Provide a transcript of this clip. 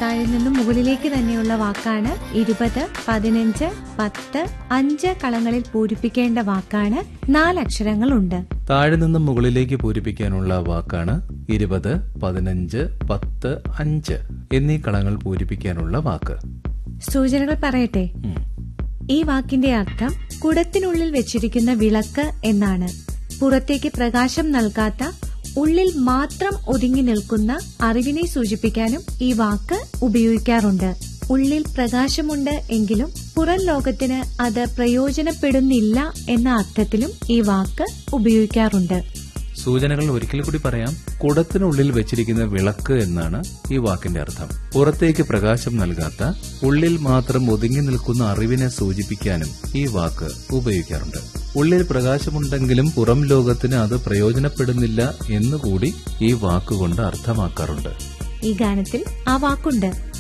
താഴെ നിന്നും മുകളിലേക്ക് തന്നെയുള്ള വാക്കാണ് ഇരുപത് പതിനഞ്ച് പത്ത് അഞ്ച് കളങ്ങളിൽ പൂരിപ്പിക്കേണ്ട വാക്കാണ് നാലക്ഷരങ്ങളുണ്ട് താഴെ നിന്നും മുകളിലേക്ക് പൂരിപ്പിക്കാനുള്ള വാക്കാണ് ഇരുപത് പതിനഞ്ച് പത്ത് അഞ്ച് എന്നീ കളങ്ങൾ പൂരിപ്പിക്കാനുള്ള വാക്ക് സൂചനകൾ പറയട്ടെ ഉം. ഈ വാക്കിന്റെ അർത്ഥം കുടത്തിനുള്ളിൽ വെച്ചിരിക്കുന്ന വിളക്ക് എന്നാണ് പുറത്തേക്ക് പ്രകാശം നൽകാത്ത ഉള്ളിൽ മാത്രം ഒതുങ്ങി നിൽക്കുന്ന അറിവിനെ സൂചിപ്പിക്കാനും ഈ വാക്ക് ഉപയോഗിക്കാറുണ്ട് ഉള്ളിൽ പ്രകാശമുണ്ട് എങ്കിലും പുറം ലോകത്തിന് അത് പ്രയോജനപ്പെടുന്നില്ല എന്ന അർത്ഥത്തിലും ഈ വാക്ക് ഉപയോഗിക്കാറുണ്ട് സൂചനകൾ ഒരിക്കൽ കൂടി പറയാം കുടത്തിനുള്ളിൽ വെച്ചിരിക്കുന്ന വിളക്ക് എന്നാണ് ഈ വാക്കിന്റെ അർത്ഥം പുറത്തേക്ക് പ്രകാശം നൽകാത്ത ഉള്ളിൽ മാത്രം ഒതുങ്ങി നിൽക്കുന്ന അറിവിനെ സൂചിപ്പിക്കാനും ഈ വാക്ക് ഉപയോഗിക്കാറുണ്ട് ഉള്ളിൽ പ്രകാശമുണ്ടെങ്കിലും പുറം ലോകത്തിന് അത് പ്രയോജനപ്പെടുന്നില്ല എന്നുകൂടി ഈ വാക്കുകൊണ്ട് അർത്ഥമാക്കാറുണ്ട് ഈ ഗാനത്തിൽ ആ വാക്കുണ്ട്